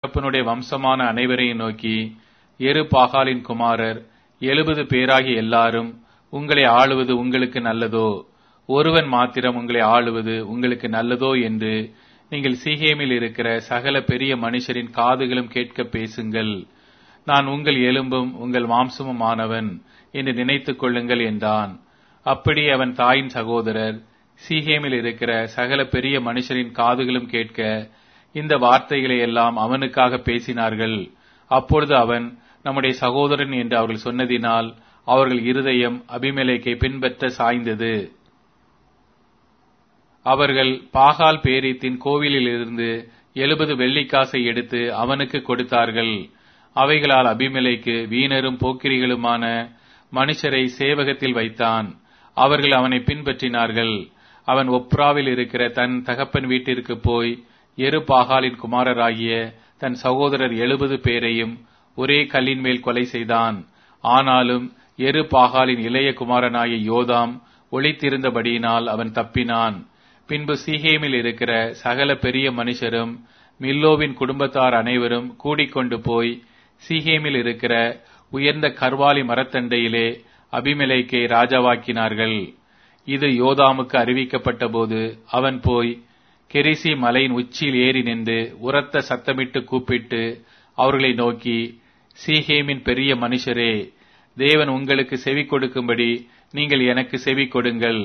தகப்பனுடைய வம்சமான அனைவரையும் நோக்கி எரு பாகாலின் குமாரர் எழுபது பேராகிய எல்லாரும் உங்களை ஆளுவது உங்களுக்கு நல்லதோ ஒருவன் மாத்திரம் உங்களை ஆளுவது உங்களுக்கு நல்லதோ என்று நீங்கள் சீகேமில் இருக்கிற சகல பெரிய மனுஷரின் காதுகளும் கேட்க பேசுங்கள் நான் உங்கள் எலும்பும் உங்கள் மாம்சமும் ஆனவன் என்று நினைத்துக் கொள்ளுங்கள் என்றான் அப்படி அவன் தாயின் சகோதரர் சீகேமில் இருக்கிற சகல பெரிய மனுஷரின் காதுகளும் கேட்க இந்த வார்த்தைகளை எல்லாம் அவனுக்காக பேசினார்கள் அப்பொழுது அவன் நம்முடைய சகோதரன் என்று அவர்கள் சொன்னதினால் அவர்கள் இருதயம் அபிமெலேக்கை பின்பற்ற சாய்ந்தது அவர்கள் பாகால் பேரீத்தின் கோவிலில் இருந்து எழுபது வெள்ளிக்காசை எடுத்து அவனுக்கு கொடுத்தார்கள் அவைகளால் அபிமெலைக்கு வீணரும் போக்கிரிகளுமான மனுஷரை சேவகத்தில் வைத்தான் அவர்கள் அவனை பின்பற்றினார்கள் அவன் ஒப்ராவில் இருக்கிற தன் தகப்பன் வீட்டிற்கு போய் எரு பாகாலின் குமாரராகிய தன் சகோதரர் எழுபது பேரையும் ஒரே கல்லின் மேல் கொலை செய்தான் ஆனாலும் எரு பாகாலின் இளைய குமாரனாகிய யோதாம் ஒளித்திருந்தபடியினால் அவன் தப்பினான் பின்பு சீகேமில் இருக்கிற சகல பெரிய மனுஷரும் மில்லோவின் குடும்பத்தார் அனைவரும் கூடிக்கொண்டு போய் சீகேமில் இருக்கிற உயர்ந்த கர்வாலி மரத்தண்டையிலே அபிமெலைக்கை ராஜாவாக்கினார்கள் இது யோதாமுக்கு அறிவிக்கப்பட்ட போது அவன் போய் கெரிசி மலையின் உச்சியில் ஏறி நின்று உரத்த சத்தமிட்டு கூப்பிட்டு அவர்களை நோக்கி சீஹேமின் பெரிய மனுஷரே தேவன் உங்களுக்கு செவி கொடுக்கும்படி நீங்கள் எனக்கு செவி கொடுங்கள்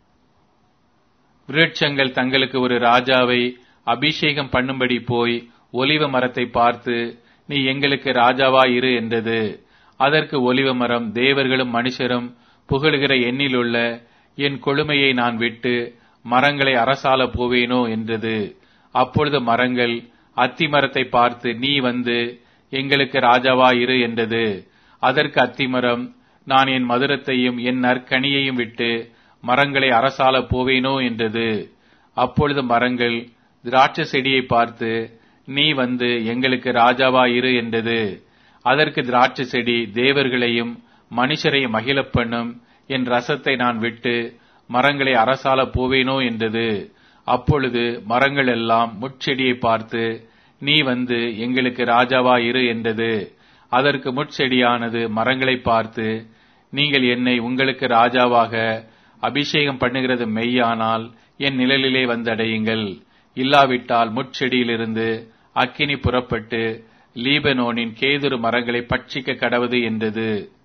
விருட்சங்கள் தங்களுக்கு ஒரு ராஜாவை அபிஷேகம் பண்ணும்படி போய் ஒலிவ மரத்தை பார்த்து நீ எங்களுக்கு ராஜாவா இரு என்றது அதற்கு ஒலிவ மரம் தேவர்களும் மனுஷரும் புகழுகிற எண்ணிலுள்ள என் கொழுமையை நான் விட்டு மரங்களை அரசால போவேனோ என்றது அப்பொழுது மரங்கள் அத்தி மரத்தை பார்த்து நீ வந்து எங்களுக்கு ராஜாவா இரு என்றது அதற்கு அத்திமரம் நான் என் மதுரத்தையும் என் நற்கனியையும் விட்டு மரங்களை அரசால போவேனோ என்றது அப்பொழுது மரங்கள் திராட்சை செடியை பார்த்து நீ வந்து எங்களுக்கு ராஜாவா இரு என்றது அதற்கு திராட்சை செடி தேவர்களையும் மனுஷரையும் மகிழப் பண்ணும் என் ரசத்தை நான் விட்டு மரங்களை அரசால போவேனோ என்றது அப்பொழுது மரங்கள் எல்லாம் முட்செடியை பார்த்து நீ வந்து எங்களுக்கு ராஜாவா இரு என்றது அதற்கு முட்செடியானது மரங்களை பார்த்து நீங்கள் என்னை உங்களுக்கு ராஜாவாக அபிஷேகம் பண்ணுகிறது மெய்யானால் என் நிழலிலே வந்தடையுங்கள் இல்லாவிட்டால் முட்செடியிலிருந்து அக்கினி புறப்பட்டு லீபனோனின் கேதுரு மரங்களை பட்சிக்க கடவது என்றது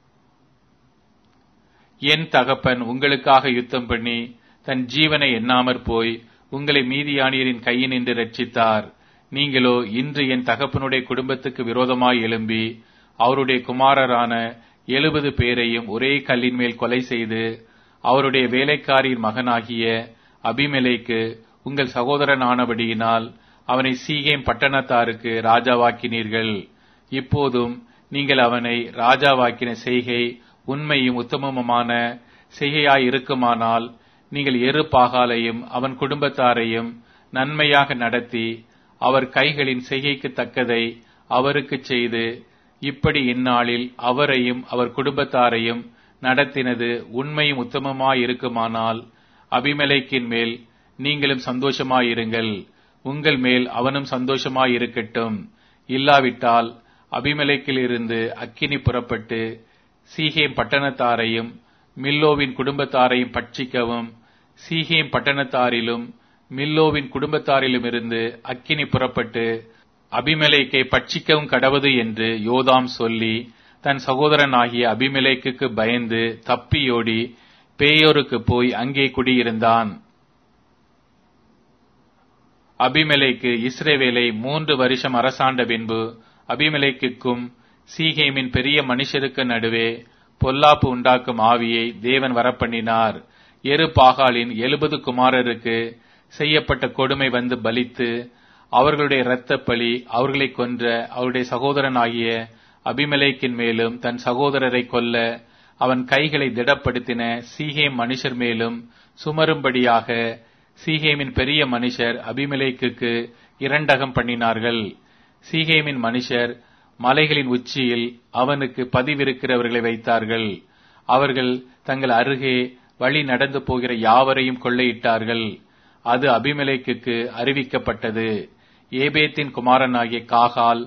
என் தகப்பன் உங்களுக்காக யுத்தம் பண்ணி தன் ஜீவனை எண்ணாமற் போய் உங்களை மீதியானியரின் கையினின்று ரட்சித்தார் நீங்களோ இன்று என் தகப்பனுடைய குடும்பத்துக்கு விரோதமாய் எழும்பி அவருடைய குமாரரான எழுபது பேரையும் ஒரே கல்லின் மேல் கொலை செய்து அவருடைய வேலைக்காரியின் மகனாகிய அபிமெலைக்கு உங்கள் சகோதரன் ஆனபடியினால் அவனை சீகேம் பட்டணத்தாருக்கு ராஜாவாக்கினீர்கள் இப்போதும் நீங்கள் அவனை ராஜாவாக்கின செய்கை உண்மையும் உத்தமமுமான செய்கையாய் இருக்குமானால் நீங்கள் எரு பாகாலையும் அவன் குடும்பத்தாரையும் நன்மையாக நடத்தி அவர் கைகளின் செய்கைக்கு தக்கதை அவருக்கு செய்து இப்படி இந்நாளில் அவரையும் அவர் குடும்பத்தாரையும் நடத்தினது உண்மையும் உத்தமமாயிருக்குமானால் அபிமலைக்கின் மேல் நீங்களும் சந்தோஷமாயிருங்கள் உங்கள் மேல் அவனும் சந்தோஷமாயிருக்கட்டும் இல்லாவிட்டால் அபிமலைக்கில் இருந்து அக்கினி புறப்பட்டு சீகேம் பட்டணத்தாரையும் மில்லோவின் குடும்பத்தாரையும் பட்சிக்கவும் சீகேம் பட்டணத்தாரிலும் மில்லோவின் குடும்பத்தாரிலும் இருந்து அக்கினி புறப்பட்டு அபிமலைக்கை பட்சிக்கவும் கடவது என்று யோதாம் சொல்லி தன் சகோதரனாகிய அபிமலைக்கு பயந்து தப்பியோடி பேயோருக்கு போய் அங்கே குடியிருந்தான் அபிமலைக்கு இஸ்ரேவேலை மூன்று வருஷம் அரசாண்ட பின்பு அபிமலைக்கும் சீகேமின் பெரிய மனுஷருக்கு நடுவே பொல்லாப்பு உண்டாக்கும் ஆவியை தேவன் வரப்பண்ணினார் எரு பாகாலின் எழுபது குமாரருக்கு செய்யப்பட்ட கொடுமை வந்து பலித்து அவர்களுடைய இரத்த பலி அவர்களை கொன்ற அவருடைய சகோதரனாகிய அபிமலைக்கின் மேலும் தன் சகோதரரை கொல்ல அவன் கைகளை திடப்படுத்தின சீகேம் மனுஷர் மேலும் சுமரும்படியாக சீகேமின் பெரிய மனுஷர் அபிமலைக்கு இரண்டகம் பண்ணினார்கள் சீகேமின் மனுஷர் மலைகளின் உச்சியில் அவனுக்கு பதிவிருக்கிறவர்களை வைத்தார்கள் அவர்கள் தங்கள் அருகே வழி நடந்து போகிற யாவரையும் கொள்ளையிட்டார்கள் அது அபிமலைக்கு அறிவிக்கப்பட்டது ஏபேத்தின் குமாரனாகிய காகால்